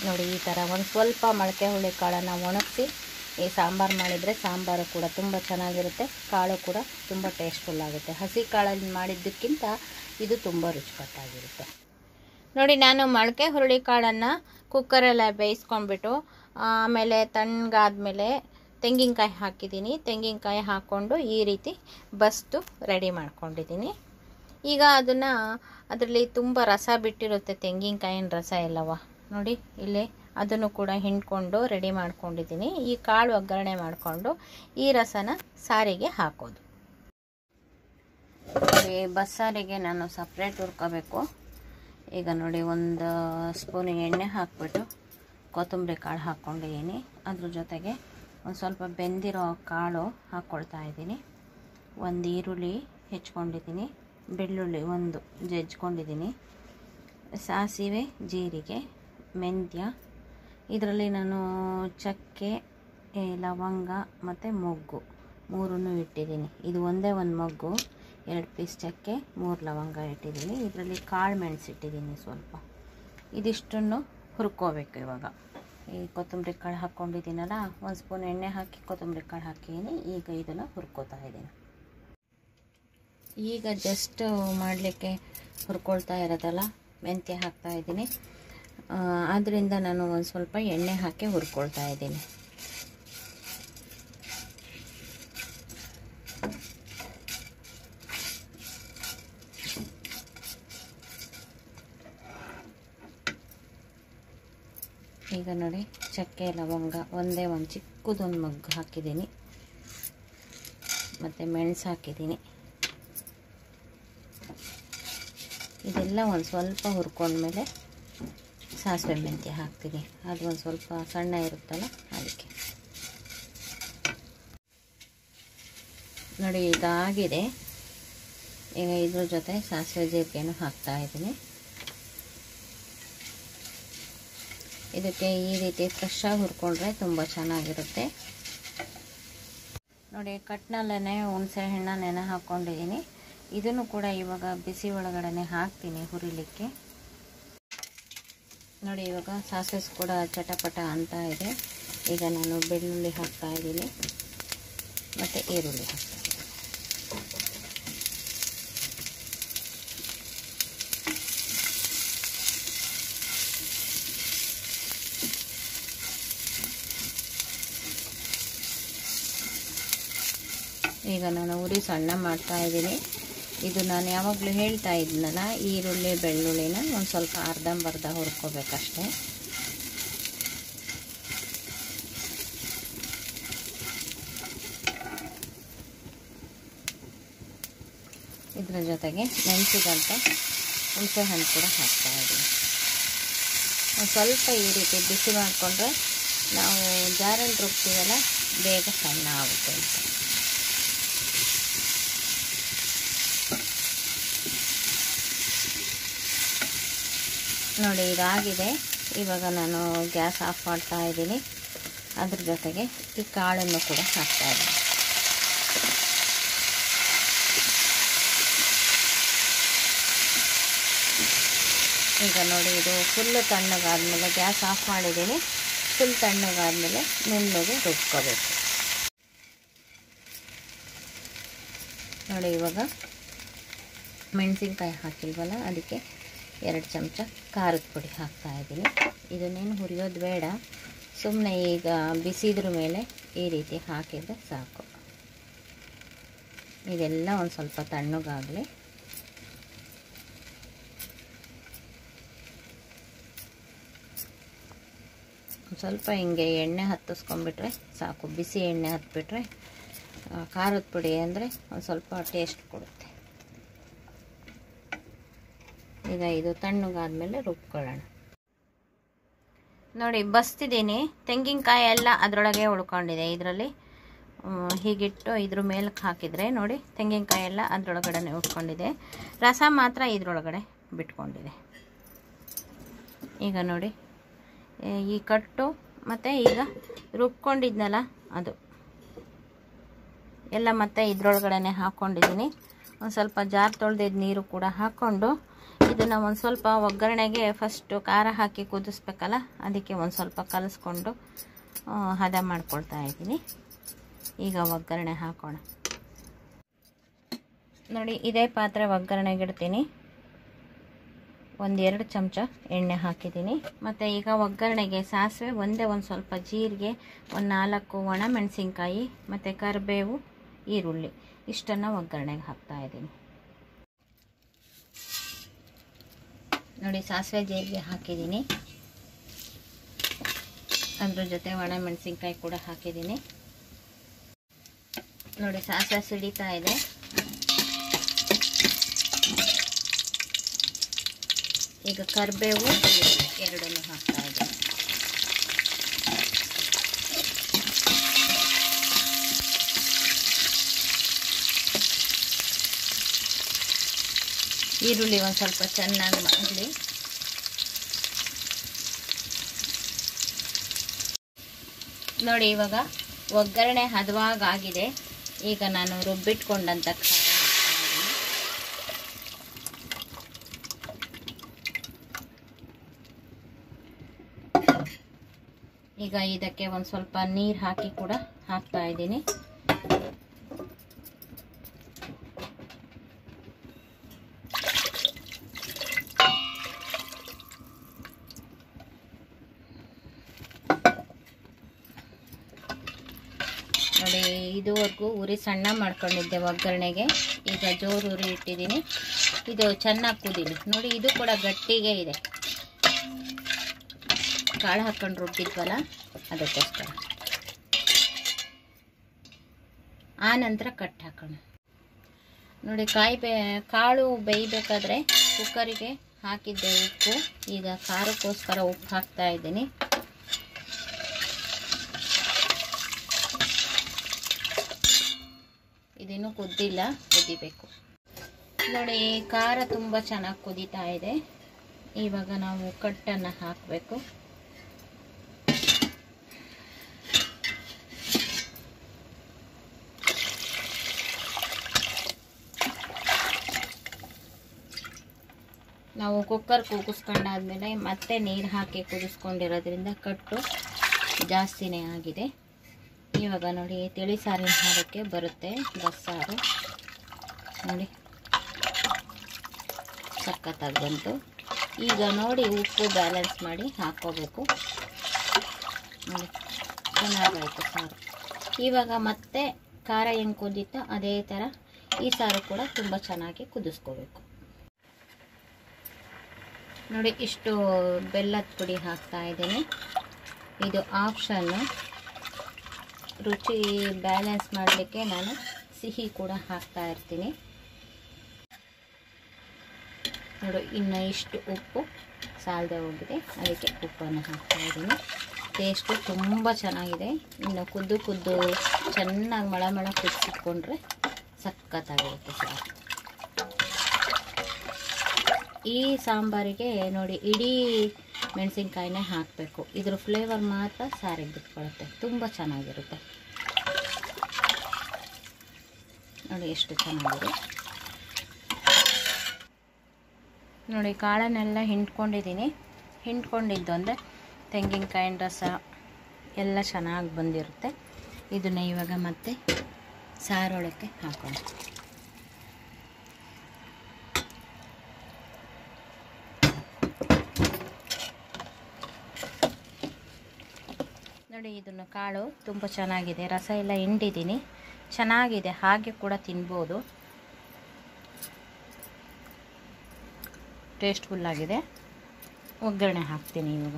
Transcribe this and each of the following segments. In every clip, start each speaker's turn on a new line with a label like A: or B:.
A: ನೋಡಿ ಈ ಥರ ಒಂದು ಸ್ವಲ್ಪ ಮೊಳಕೆ ಹುಳಿ ಕಾಳನ್ನು ಒಣಗಿಸಿ ಈ ಸಾಂಬಾರು ಮಾಡಿದರೆ ಸಾಂಬಾರು ಕೂಡ ತುಂಬ ಚೆನ್ನಾಗಿರುತ್ತೆ ಕಾಳು ಕೂಡ ತುಂಬ ಟೇಸ್ಟ್ಫುಲ್ ಆಗುತ್ತೆ ಹಸಿ ಕಾಳಲ್ಲಿ ಮಾಡಿದ್ದಕ್ಕಿಂತ ಇದು ತುಂಬ ರುಚಿಕಟ್ಟಾಗಿರುತ್ತೆ ನೋಡಿ ನಾನು ಮೊಳಕೆ ಹುರುಳಿ ಕಾಳನ್ನು ಕುಕ್ಕರಲ್ಲೇ ಬೇಯಿಸ್ಕೊಂಡ್ಬಿಟ್ಟು ಆಮೇಲೆ ತಣ್ಣಗಾದ್ಮೇಲೆ ತೆಂಗಿನಕಾಯಿ ಹಾಕಿದ್ದೀನಿ ತೆಂಗಿನಕಾಯಿ ಹಾಕ್ಕೊಂಡು ಈ ರೀತಿ ಬಸ್ತು ರೆಡಿ ಮಾಡ್ಕೊಂಡಿದ್ದೀನಿ ಈಗ ಅದನ್ನು ಅದರಲ್ಲಿ ತುಂಬ ರಸ ಬಿಟ್ಟಿರುತ್ತೆ ತೆಂಗಿನಕಾಯಿನ ರಸ ಎಲ್ಲವ ನೋಡಿ ಇಲ್ಲಿ ಅದನ್ನು ಕೂಡ ಹಿಂಡ್ಕೊಂಡು ರೆಡಿ ಮಾಡ್ಕೊಂಡಿದ್ದೀನಿ ಈ ಕಾಳು ಒಗ್ಗರಣೆ ಮಾಡಿಕೊಂಡು ಈ ರಸನ ಸಾರಿಗೆ ಹಾಕೋದು ಈ ಬಸ್ಸಾರಿಗೆ ನಾನು ಸಪ್ರೇಟ್ ಹುರ್ಕೋಬೇಕು ಈಗ ನೋಡಿ ಒಂದು ಸ್ಪೂನ್ ಎಣ್ಣೆ ಹಾಕ್ಬಿಟ್ಟು ಕೊತ್ತಂಬರಿ ಕಾಳು ಹಾಕ್ಕೊಂಡಿದ್ದೀನಿ ಅದ್ರ ಜೊತೆಗೆ ಒಂದು ಸ್ವಲ್ಪ ಬೆಂದಿರೋ ಕಾಳು ಹಾಕ್ಕೊಳ್ತಾ ಇದ್ದೀನಿ ಒಂದು ಈರುಳ್ಳಿ ಹೆಚ್ಕೊಂಡಿದ್ದೀನಿ ಬೆಳ್ಳುಳ್ಳಿ ಒಂದು ಜಜ್ಕೊಂಡಿದ್ದೀನಿ ಸಾಸಿವೆ ಜೀರಿಗೆ ಮೆಂತ್ಯ ಇದರಲ್ಲಿ ನಾನು ಚಕ್ಕೆ ಏ, ಲವಂಗ ಮತ್ತು ಮೊಗ್ಗು ಮೂರನ್ನು ಇಟ್ಟಿದ್ದೀನಿ ಇದು ಒಂದೇ ಒಂದು ಮೊಗ್ಗು ಎರಡು ಪೀಸ್ ಚಕ್ಕೆ ಮೂರು ಲವಂಗ ಇಟ್ಟಿದ್ದೀನಿ ಇದರಲ್ಲಿ ಕಾಳು ಮೆಣಸು ಇಟ್ಟಿದ್ದೀನಿ ಸ್ವಲ್ಪ ಇದಿಷ್ಟನ್ನು ಹುರ್ಕೋಬೇಕು ಇವಾಗ ಈ ಕೊತ್ತಂಬರಿ ಕಾಳು ಹಾಕ್ಕೊಂಡಿದ್ದೀನಲ್ಲ ಒಂದು ಸ್ಪೂನ್ ಎಣ್ಣೆ ಹಾಕಿ ಕೊತ್ತಂಬರಿ ಕಾಳು ಹಾಕಿದ್ದೀನಿ ಈಗ ಇದನ್ನು ಹುರ್ಕೋತಾ ಇದ್ದೀನಿ ಈಗ ಜಸ್ಟ್ ಮಾಡಲಿಕ್ಕೆ ಹುರ್ಕೊಳ್ತಾ ಇರೋದಲ್ಲ ಮೆಂತ್ಯ ಹಾಕ್ತಾ ಇದ್ದೀನಿ ಆದ್ದರಿಂದ ನಾನು ಒಂದು ಸ್ವಲ್ಪ ಎಣ್ಣೆ ಹಾಕಿ ಹುರ್ಕೊಳ್ತಾ ಇದ್ದೀನಿ ಈಗ ನೋಡಿ ಚಕ್ಕೆ ಲವಂಗ ಒಂದೇ ಒಂದು ಚಿಕ್ಕದೊಂದು ಮಗ್ಗು ಹಾಕಿದ್ದೀನಿ ಮತ್ತು ಮೆಣಸು ಹಾಕಿದ್ದೀನಿ ಇದೆಲ್ಲ ಒಂದು ಸ್ವಲ್ಪ ಹುರ್ಕೊಂಡ್ಮೇಲೆ ಸಾಸಿವೆ ಮೆಂತ್ಯ ಹಾಕ್ತೀನಿ ಅದು ಒಂದು ಸ್ವಲ್ಪ ಸಣ್ಣ ಇರುತ್ತಲ್ಲ ಅದಕ್ಕೆ ನೋಡಿ ಇದಾಗಿದೆ ಈಗ ಇದ್ರ ಜೊತೆ ಸಾಸಿವೆ ಜೀರಿಗೆನೂ ಹಾಕ್ತಾ ಇದ್ದೀನಿ ಇದಕ್ಕೆ ಈ ರೀತಿ ಫ್ರೆಶ್ ಆಗಿ ಹುರ್ಕೊಂಡ್ರೆ ತುಂಬ ಚೆನ್ನಾಗಿರುತ್ತೆ ನೋಡಿ ಕಟ್ನಲ್ಲೇ ಹುಣಸೆ ಹಣ್ಣ ನೆನೆ ಹಾಕ್ಕೊಂಡಿದ್ದೀನಿ ಇದನ್ನು ಕೂಡ ಇವಾಗ ಬಿಸಿ ಒಳಗಡೆ ಹಾಕ್ತೀನಿ ಹುರಿಲಿಕ್ಕೆ ನೋಡಿ ಇವಾಗ ಸಾಸಸ್ ಕೂಡ ಚಟಪಟ ಅಂತ ಇದೆ ಈಗ ನಾನು ಬೆಳ್ಳುಳ್ಳಿ ಹಾಕ್ತಾ ಇದ್ದೀನಿ ಮತ್ತು ಈರುಳ್ಳಿ ಹಾಕ್ತಾ ಇದ್ದೀನಿ ಈಗ ನಾನು ಉರಿ ಸಣ್ಣ ಮಾಡ್ತಾ ಇದ್ದೀನಿ ಇದು ನಾನು ಯಾವಾಗಲೂ ಹೇಳ್ತಾ ಇದ್ನಲ್ಲ ಈರುಳ್ಳಿ ಬೆಳ್ಳುಳ್ಳಿನ ಒಂದು ಸ್ವಲ್ಪ ಅರ್ಧಂಬರ್ಧ ಹುರ್ಕೋಬೇಕಷ್ಟೆ ಇದರ ಜೊತೆಗೆ ಮೆಣಸಿಗಂತ ಹುಣಸೆ ಹಣ್ಣು ಕೂಡ ಹಾಕ್ತಾ ಇದ್ದೀನಿ ಒಂದು ಸ್ವಲ್ಪ ಈ ರೀತಿ ಬಿಸಿ ಮಾಡಿಕೊಂಡ್ರೆ ನಾವು ಜಾರಲ್ಲಿ ರುಬ್ತೀವಲ್ಲ ಬೇಗ ಸಣ್ಣ ಆಗುತ್ತೆ ಅಂತ ನೋಡಿ ಇದಾಗಿದೆ ಇವಾಗ ನಾನು ಗ್ಯಾಸ್ ಆಫ್ ಮಾಡ್ತಾ ಇದ್ದೀನಿ ಅದ್ರ ಜೊತೆಗೆ ಈ ಕಾಳನ್ನು ಕೂಡ ಹಾಕ್ತಾ ಇದ್ದೀನಿ ಈಗ ನೋಡಿ ಇದು ಫುಲ್ಲು ತಣ್ಣಗಾದ್ಮೇಲೆ ಗ್ಯಾಸ್ ಆಫ್ ಮಾಡಿದ್ದೀನಿ ಫುಲ್ ತಣ್ಣಗಾದ್ಮೇಲೆ ನುಣ್ಣಗೆ ರುಬ್ಕೋಬೇಕು ನೋಡಿ ಇವಾಗ ಮೆಣಸಿನ್ಕಾಯಿ ಹಾಕಿಲ್ವಲ್ಲ ಅದಕ್ಕೆ ಎರಡು ಚಮಚ ಖಾರದ ಪುಡಿ ಹಾಕ್ತಾ ಇದ್ದೀನಿ ಇದನ್ನೇನು ಹುರಿಯೋದು ಬೇಡ ಸುಮ್ಮನೆ ಈಗ ಬಿಸಿದ್ರ ಮೇಲೆ ಈ ರೀತಿ ಹಾಕಿದರೆ ಸಾಕು ಇದೆಲ್ಲ ಒಂದು ಸ್ವಲ್ಪ ತಣ್ಣಗಾಗಲಿ ಸ್ವಲ್ಪ ಹಿಂಗೆ ಎಣ್ಣೆ ಹತ್ತಿಸ್ಕೊಂಡ್ಬಿಟ್ರೆ ಸಾಕು ಬಿಸಿ ಎಣ್ಣೆ ಹತ್ಬಿಟ್ರೆ ಖಾರದ ಪುಡಿ ಅಂದರೆ ಒಂದು ಸ್ವಲ್ಪ ಟೇಸ್ಟ್ ಕೊಡುತ್ತೆ ಈಗ ಇದು ತಣ್ಣಗಾದ್ಮೇಲೆ ರುಬ್ಕೊಳ್ಳೋಣ ನೋಡಿ ಬಸ್ತಿದ್ದೀನಿ ತೆಂಗಿನಕಾಯಿ ಎಲ್ಲ ಅದರೊಳಗೆ ಉಳ್ಕೊಂಡಿದೆ ಇದರಲ್ಲಿ ಹೀಗಿಟ್ಟು ಇದ್ರ ಮೇಲಕ್ಕೆ ಹಾಕಿದರೆ ನೋಡಿ ತೆಂಗಿನಕಾಯಿ ಎಲ್ಲ ಅದರೊಳಗಡೆ ಉಟ್ಕೊಂಡಿದೆ ರಸ ಮಾತ್ರ ಇದ್ರೊಳಗಡೆ ಬಿಟ್ಕೊಂಡಿದೆ ಈಗ ನೋಡಿ ಈ ಕಟ್ಟು ಮತ್ತು ಈಗ ರುಬ್ಕೊಂಡಿದ್ನಲ್ಲ ಅದು ಎಲ್ಲ ಮತ್ತೆ ಇದ್ರೊಳಗಡೆ ಹಾಕ್ಕೊಂಡಿದ್ದೀನಿ ಒಂದು ಸ್ವಲ್ಪ ಜಾರ್ ತೊಳೆದಿದ್ದ ನೀರು ಕೂಡ ಹಾಕ್ಕೊಂಡು ಇದನ್ನು ಒಂದು ಸ್ವಲ್ಪ ಒಗ್ಗರಣೆಗೆ ಫಸ್ಟು ಖಾರ ಹಾಕಿ ಕುದಿಸ್ಬೇಕಲ್ಲ ಅದಕ್ಕೆ ಒಂದು ಸ್ವಲ್ಪ ಕಲಿಸ್ಕೊಂಡು ಆ, ಹದ ಮಾಡ್ಕೊಳ್ತಾ ಇದ್ದೀನಿ ಈಗ ಒಗ್ಗರಣೆ ಹಾಕೋಣ ನೋಡಿ ಇದೇ ಪಾತ್ರೆ ಒಗ್ಗರಣೆಗೆ ಇಡ್ತೀನಿ ಒಂದೆರಡು ಚಮಚ ಎಣ್ಣೆ ಹಾಕಿದ್ದೀನಿ ಮತ್ತು ಈಗ ಒಗ್ಗರಣೆಗೆ ಸಾಸಿವೆ ಒಂದೇ ಒಂದು ಸ್ವಲ್ಪ ಜೀರಿಗೆ ಒಂದು ನಾಲ್ಕು ಒಣ ಮೆಣಸಿನ್ಕಾಯಿ ಮತ್ತು ಕರಿಬೇವು ಈರುಳ್ಳಿ ಇಷ್ಟನ್ನು ಒಗ್ಗರಣೆಗೆ ಹಾಕ್ತಾ ಇದ್ದೀನಿ ನೋಡಿ ಸಾಸಿವೆ ಜೀರಿಗೆ ಹಾಕಿದ್ದೀನಿ ಅದ್ರ ಜೊತೆ ಒಣ ಮೆಣಸಿನ್ಕಾಯಿ ಕೂಡ ಹಾಕಿದ್ದೀನಿ ನೋಡಿ ಸಾಸಿವೆ ಸಿಡಿತಾ ಇದೆ ಈಗ ಕರಿಬೇವು ಎರಡನ್ನು ಹಾಕ್ತಾ ಇದ್ದೀನಿ ಈರುಳ್ಳಿ ಒಂದು ಸ್ವಲ್ಪ ಚೆನ್ನಾಗಿ ಮಾಡಲಿ ನೋಡಿ ಇವಾಗ ಒಗ್ಗರಣೆ ಹದವಾಗಾಗಿದೆ ಈಗ ನಾನು ರುಬ್ಬಿಟ್ಕೊಂಡಂಥ ಖಾರ ಹಾಕ್ತಾ ಇದ್ದೀನಿ. ಈಗ ಇದಕ್ಕೆ ಒಂದು ಸ್ವಲ್ಪ ನೀರು ಹಾಕಿ ಕೂಡ ಹಾಕ್ತಾ ಇದ್ದೀನಿ ನೋಡಿ ಇದುವರೆಗೂ ಉರಿ ಸಣ್ಣ ಮಾಡ್ಕೊಂಡಿದ್ದೆ ಒಗ್ಗರಣೆಗೆ ಈಗ ಜೋರು ಉರಿ ಇಟ್ಟಿದ್ದೀನಿ ಇದು ಚೆನ್ನಾಗಿ ಕುದೀಲಿ ನೋಡಿ ಇದು ಕೂಡ ಗಟ್ಟಿಗೆ ಇದೆ ಕಾಳು ಹಾಕ್ಕೊಂಡು ರುಬ್ಬಿದ್ವಲ್ಲ ಅದಕ್ಕೋಸ್ಕರ ಆ ನಂತರ ಕಟ್ ಹಾಕೋಣ ನೋಡಿ ಕಾಯಿ ಬೇ ಕಾಳು ಬೇಯಬೇಕಾದ್ರೆ ಕುಕ್ಕರಿಗೆ ಹಾಕಿದ್ದೆ ಉಪ್ಪು ಈಗ ಖಾರಕ್ಕೋಸ್ಕರ ಉಪ್ಪು ಹಾಕ್ತಾ ಇದ್ದೀನಿ ಇದಿನ್ನೂ ಕುದ್ದಿಲ್ಲ ಕುದಿಬೇಕು ನೋಡಿ ಖಾರ ತುಂಬ ಚೆನ್ನಾಗಿ ಕುದೀತಾ ಇದೆ ಇವಾಗ ನಾವು ಕಟ್ಟನ್ನು ಹಾಕಬೇಕು ನಾವು ಕುಕ್ಕರ್ ಕೂಗಿಸ್ಕೊಂಡಾದ್ಮೇಲೆ ಮತ್ತೆ ನೀರು ಹಾಕಿ ಕುದಿಸ್ಕೊಂಡಿರೋದ್ರಿಂದ ಕಟ್ಟು ಜಾಸ್ತಿನೇ ಆಗಿದೆ ಇವಾಗ ನೋಡಿ ತಿಳಿ ಸಾರಿನ ಹಾರಕ್ಕೆ ಬರುತ್ತೆ ಬಸ್ಸಾರು ನೋಡಿ ಸಖತ್ತಾಗಿ ಬಂತು ಈಗ ನೋಡಿ ಉಪ್ಪು ಬ್ಯಾಲೆನ್ಸ್ ಮಾಡಿ ಹಾಕ್ಕೋಬೇಕು ನೋಡಿ ಚೆನ್ನಾಗಾಯಿತು ಸಾರು ಇವಾಗ ಮತ್ತೆ ಖಾರ ಹೆಂಗೆ ಕುದೀತೋ ಅದೇ ಥರ ಈ ಸಾರು ಕೂಡ ತುಂಬ ಚೆನ್ನಾಗಿ ಕುದಿಸ್ಕೋಬೇಕು ನೋಡಿ ಇಷ್ಟು ಬೆಲ್ಲದ ಪುಡಿ ಹಾಕ್ತಾ ಇದ್ದೀನಿ ಇದು ಆಪ್ಷನ್ನು ರುಚಿ ಬ್ಯಾಲೆನ್ಸ್ ಮಾಡಲಿಕ್ಕೆ ನಾನು ಸಿಹಿ ಕೂಡ ಹಾಕ್ತಾ ಇರ್ತೀನಿ ನೋಡು ಇನ್ನು ಇಷ್ಟು ಉಪ್ಪು ಸಾಲದೆ ಹೋಗಿದೆ ಅದಕ್ಕೆ ಉಪ್ಪನ್ನು ಹಾಕ್ತಾ ಇದ್ದೀನಿ ಟೇಸ್ಟು ತುಂಬ ಚೆನ್ನಾಗಿದೆ ಇನ್ನು ಕುದ್ದು ಕುದ್ದು ಚೆನ್ನಾಗಿ ಮಳ ಮಳ ಕುದಿಸಿಟ್ಕೊಂಡ್ರೆ ಸಖತ್ತಾಗಿರುತ್ತೆ ಸಾರು ಈ ಸಾಂಬಾರಿಗೆ ನೋಡಿ ಇಡೀ ಮೆಣಸಿನ್ಕಾಯಿನೇ ಹಾಕಬೇಕು ಇದ್ರ ಫ್ಲೇವರ್ ಮಾತ್ರ ಸಾರಿಗೆ ಬಿಟ್ಕೊಳುತ್ತೆ ತುಂಬ ಚೆನ್ನಾಗಿರುತ್ತೆ ನೋಡಿ ಎಷ್ಟು ಚೆನ್ನಾಗಿದೆ ನೋಡಿ ಕಾಳನ್ನೆಲ್ಲ ಹಿಂಡ್ಕೊಂಡಿದ್ದೀನಿ ಹಿಂಡ್ಕೊಂಡಿದ್ದು ಅಂದರೆ ತೆಂಗಿನಕಾಯಿನ ರಸ ಎಲ್ಲ ಚೆನ್ನಾಗಿ ಬಂದಿರುತ್ತೆ ಇದನ್ನು ಇವಾಗ ಮತ್ತೆ ಸಾರೊಳಕ್ಕೆ ಹಾಕೋಣ ನೋಡಿ ಇದನ್ನು ಕಾಳು ತುಂಬ ಚೆನ್ನಾಗಿದೆ ರಸ ಎಲ್ಲ ಹಿಂಡಿದ್ದೀನಿ ಚೆನ್ನಾಗಿದೆ ಹಾಗೆ ಕೂಡ ತಿನ್ಬೋದು ಟೇಸ್ಟ್ಫುಲ್ಲಾಗಿದೆ ಒಗ್ಗರಣೆ ಹಾಕ್ತೀನಿ ಇವಾಗ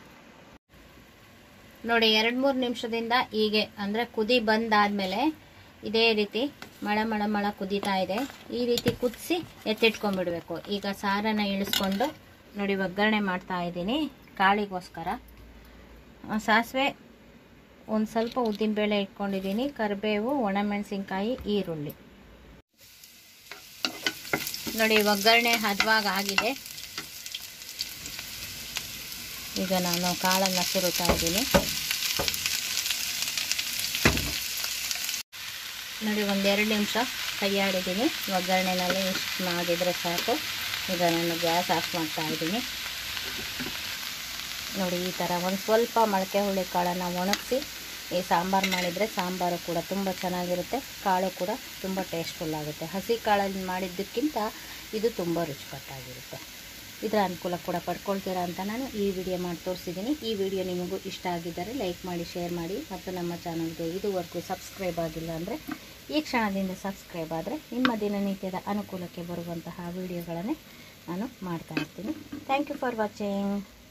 A: ನೋಡಿ ಎರಡು ಮೂರು ನಿಮಿಷದಿಂದ ಹೀಗೆ ಅಂದರೆ ಕುದಿ ಬಂದಾದಮೇಲೆ ಇದೇ ರೀತಿ ಮಳ ಮಳ ಮಳ ಕುದೀತಾ ಇದೆ ಈ ರೀತಿ ಕುದಿಸಿ ಎತ್ತಿಟ್ಕೊಂಡ್ಬಿಡ್ಬೇಕು ಈಗ ಸಾರನ್ನು ಇಳಿಸ್ಕೊಂಡು ನೋಡಿ ಒಗ್ಗರಣೆ ಮಾಡ್ತಾ ಇದ್ದೀನಿ ಕಾಳಿಗೋಸ್ಕರ ಆ, ಸಾಸಿವೆ ಒಂದು ಸ್ವಲ್ಪ ಉದ್ದಿನಬೇಳೆ ಇಟ್ಕೊಂಡಿದ್ದೀನಿ ಕರಿಬೇವು ಒಣಮೆಣಸಿನ್ಕಾಯಿ ಈರುಳ್ಳಿ ನೋಡಿ ಒಗ್ಗರಣೆ ಹದವಾಗಿ ಆಗಿದೆ ಈಗ ನಾನು ಕಾಳನ್ನು ಸುರುತ್ತಾ ಇದ್ದೀನಿ ನೋಡಿ ಒಂದೆರಡು ನಿಮಿಷ ಕೈಯಾಡಿದ್ದೀನಿ ಒಗ್ಗರಣೆನಲ್ಲಿ ಇಷ್ಟು ಮಾಡಿದರೆ ಸಾಕು ಈಗ ನಾನು ಗ್ಯಾಸ್ ಆಫ್ ಮಾಡ್ತಾ ಇದ್ದೀನಿ ನೋಡಿ ಈ ಥರ ಒಂದು ಸ್ವಲ್ಪ ಮೊಳಕೆ ಹುಳಿ ಕಾಳನ್ನು ಒಣಗಿಸಿ ಈ ಸಾಂಬಾರು ಮಾಡಿದರೆ ಸಾಂಬಾರು ಕೂಡ ತುಂಬ ಚೆನ್ನಾಗಿರುತ್ತೆ ಕಾಳು ಕೂಡ ತುಂಬ ಟೇಸ್ಟ್ಫುಲ್ ಆಗುತ್ತೆ ಹಸಿ ಕಾಳಲ್ಲಿ ಮಾಡಿದ್ದಕ್ಕಿಂತ ಇದು ತುಂಬ ರುಚಿಕಟ್ಟಾಗಿರುತ್ತೆ ಇದರ ಅನುಕೂಲ ಕೂಡ ಪಡ್ಕೊಳ್ತೀರಾ ಅಂತ ನಾನು ಈ ವಿಡಿಯೋ ಮಾಡಿ ತೋರಿಸಿದ್ದೀನಿ ಈ ವಿಡಿಯೋ ನಿಮಗೂ ಇಷ್ಟ ಆಗಿದ್ದರೆ ಲೈಕ್ ಮಾಡಿ ಶೇರ್ ಮಾಡಿ ಮತ್ತು ನಮ್ಮ ಚಾನಲ್ಗೆ ಇದುವರೆಗೂ ಸಬ್ಸ್ಕ್ರೈಬ್ ಆಗಿಲ್ಲ ಅಂದರೆ ಈ ಕ್ಷಣದಿಂದ ಸಬ್ಸ್ಕ್ರೈಬ್ ಆದರೆ ನಿಮ್ಮ ದಿನನಿತ್ಯದ ಅನುಕೂಲಕ್ಕೆ ಬರುವಂತಹ ವಿಡಿಯೋಗಳನ್ನೇ ನಾನು ಮಾಡ್ತಾ ಇರ್ತೀನಿ ಥ್ಯಾಂಕ್ ಯು ಫಾರ್ ವಾಚಿಂಗ್